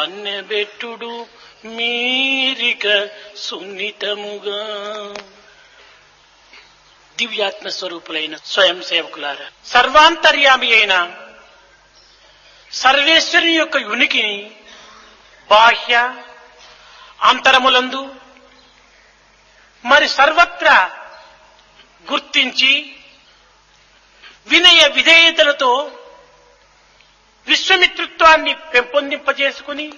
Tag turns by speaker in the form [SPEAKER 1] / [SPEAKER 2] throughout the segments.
[SPEAKER 1] మన్నెబెట్టుడు మీరిక సున్నితముగా దివ్యాత్మ స్వరూపులైన స్వయం సేవకులారా సర్వాంతర్యామి అయిన సర్వేశ్వరుని యొక్క ఉనికిని బాహ్య అంతరములందు మరి సర్వత్రా గుర్తించి వినయ విధేయతలతో విశ్వమిత్రుత్వాన్ని పెంపొందింపజేసుకుని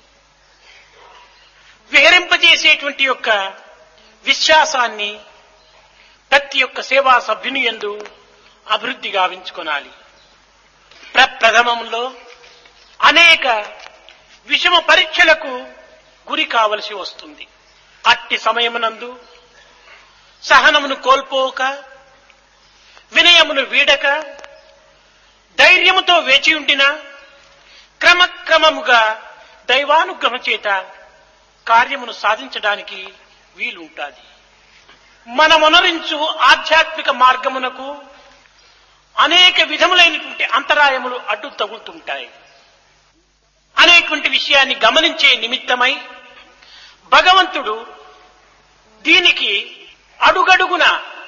[SPEAKER 1] విహరింపజేసేటువంటి యొక్క విశ్వాసాన్ని ప్రతి ఒక్క సేవా సభ్యుని ఎందు అభివృద్ధి గావించుకొనాలి ప్రప్రథమంలో అనేక విషమ పరీక్షలకు గురి కావలసి వస్తుంది అట్టి సమయమునందు సహనమును కోల్పోక వినయమును వీడక ధైర్యముతో వేచి ఉండిన క్రమక్రమముగా దైవానుగ్రహం చేత కార్యమును సాధించడానికి వీలుంటాది మనమొనరించు ఆధ్యాత్మిక మార్గమునకు అనేక విధములైనటువంటి అంతరాయములు అడ్డు తగులుతుంటాయి అనేటువంటి విషయాన్ని గమనించే నిమిత్తమై భగవంతుడు దీనికి అడుగడుగున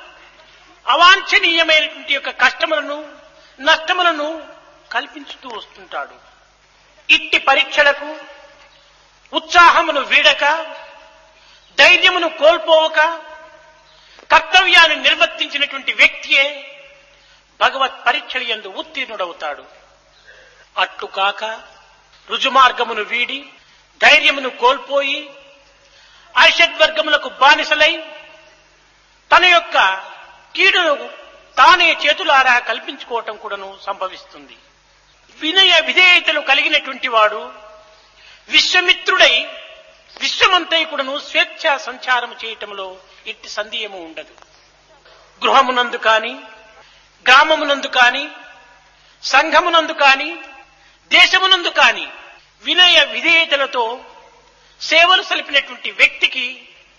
[SPEAKER 1] అవాంఛనీయమైనటువంటి యొక్క కష్టములను నష్టములను కల్పించుతూ వస్తుంటాడు ఇట్టి పరీక్షలకు ఉత్సాహమును వీడక ధైర్యమును కోల్పోవక కర్తవ్యాన్ని నిర్వర్తించినటువంటి వ్యక్తియే భగవత్ పరీక్షల ఎందు ఉత్తీర్ణుడవుతాడు అట్లు కాక రుజుమార్గమును వీడి ధైర్యమును కోల్పోయి ఐషద్వర్గములకు బానిసలై తన యొక్క కీడును తానే చేతులారా కల్పించుకోవటం కూడాను సంభవిస్తుంది వినయ విధేయతలు కలిగినటువంటి వాడు విశ్వమిత్రుడై విశ్వమంతై కూడాను స్వేచ్ఛ సంచారం చేయటంలో ఇట్టి సందేహము ఉండదు గృహమునందు కాని గ్రామమునందు కాని సంఘమునందు కాని దేశమునందు కాని వినయ విధేయతలతో సేవలు సలిపినటువంటి వ్యక్తికి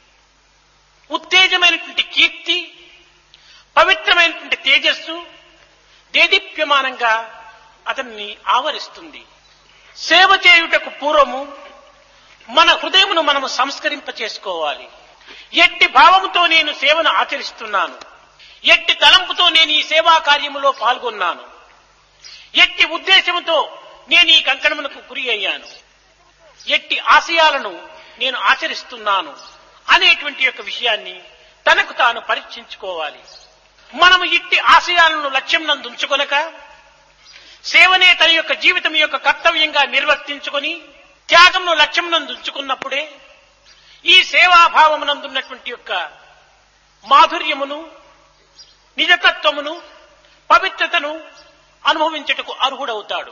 [SPEAKER 1] ఉత్తేజమైనటువంటి కీర్తి పవిత్రమైనటువంటి తేజస్సు దేదీప్యమానంగా అతన్ని ఆవరిస్తుంది సేవ చేయుటకు పూర్వము మన హృదయమును మనము సంస్కరింప చేసుకోవాలి ఎట్టి భావముతో నేను సేవను ఆచరిస్తున్నాను ఎట్టి తలంపుతో నేను ఈ సేవా కార్యములో పాల్గొన్నాను ఎట్టి ఉద్దేశముతో నేను ఈ కంకణమునకు గురి అయ్యాను ఎట్టి ఆశయాలను నేను ఆచరిస్తున్నాను అనేటువంటి యొక్క విషయాన్ని తనకు తాను పరీక్షించుకోవాలి మనము ఇట్టి ఆశయాలను లక్ష్యం నందు ఉంచుకొనక సేవనే తన యొక్క జీవితం యొక్క కర్తవ్యంగా నిర్వర్తించుకొని త్యాగంను లక్ష్యం నందు ఉంచుకున్నప్పుడే ఈ సేవాభావమునందున్నటువంటి యొక్క మాధుర్యమును నిజతత్వమును పవిత్రతను అనుభవించటకు అర్హుడవుతాడు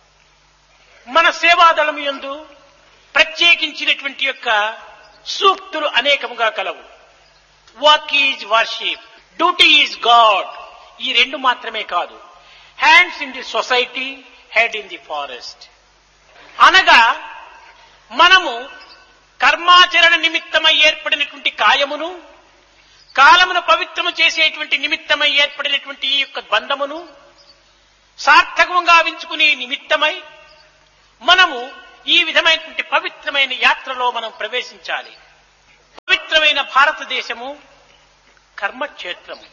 [SPEAKER 1] మన సేవాదళము యందు ప్రత్యేకించినటువంటి యొక్క సూక్తులు అనేకముగా కలవు work is worship duty is God ఈ రెండు మాత్రమే కాదు hands in the society head in the forest అనగా మనము కర్మాచరణ నిమిత్తమై ఏర్పడినటువంటి కాయమును కాలమును పవిత్రము చేసేటువంటి నిమిత్తమై ఏర్పడినటువంటి ఈ యొక్క బంధమును సార్థకంగా వించుకునే నిమిత్తమై మనము ఈ విధమైనటువంటి పవిత్రమైన యాత్రలో మనం ప్రవేశించాలి పవిత్రమైన భారతదేశము కర్మక్షేత్రము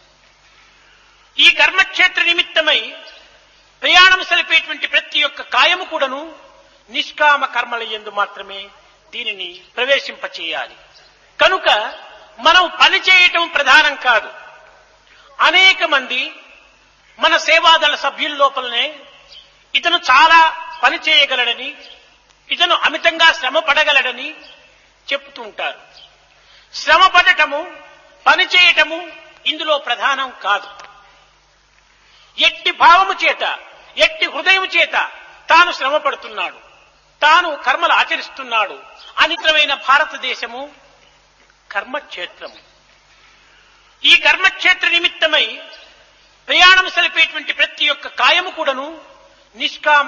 [SPEAKER 1] ఈ కర్మక్షేత్ర నిమిత్తమై ప్రయాణం సలిపేటువంటి ప్రతి ఒక్క కాయము కూడాను నిష్కామ కర్మల ఎందు మాత్రమే దీనిని ప్రవేశింపచేయాలి కనుక మనం పని చేయటం ప్రధానం కాదు అనేక మంది మన సేవాదళ సభ్యుల లోపలనే ఇతను చాలా పని చేయగలడని ఇతను అమితంగా శ్రమ పడగలడని చెప్తూ ఉంటారు శ్రమ పడటము పని చేయటము ఇందులో ప్రధానం కాదు ఎట్టి భావము చేత ఎట్టి హృదయము చేత తాను శ్రమ పడుతున్నాడు తాను కర్మలు ఆచరిస్తున్నాడు అనితరమైన భారతదేశము కర్మక్షేత్రము ఈ కర్మక్షేత్ర నిమిత్తమై ప్రయాణం సలిపేటువంటి ప్రతి ఒక్క కాయము కూడాను నిష్కామ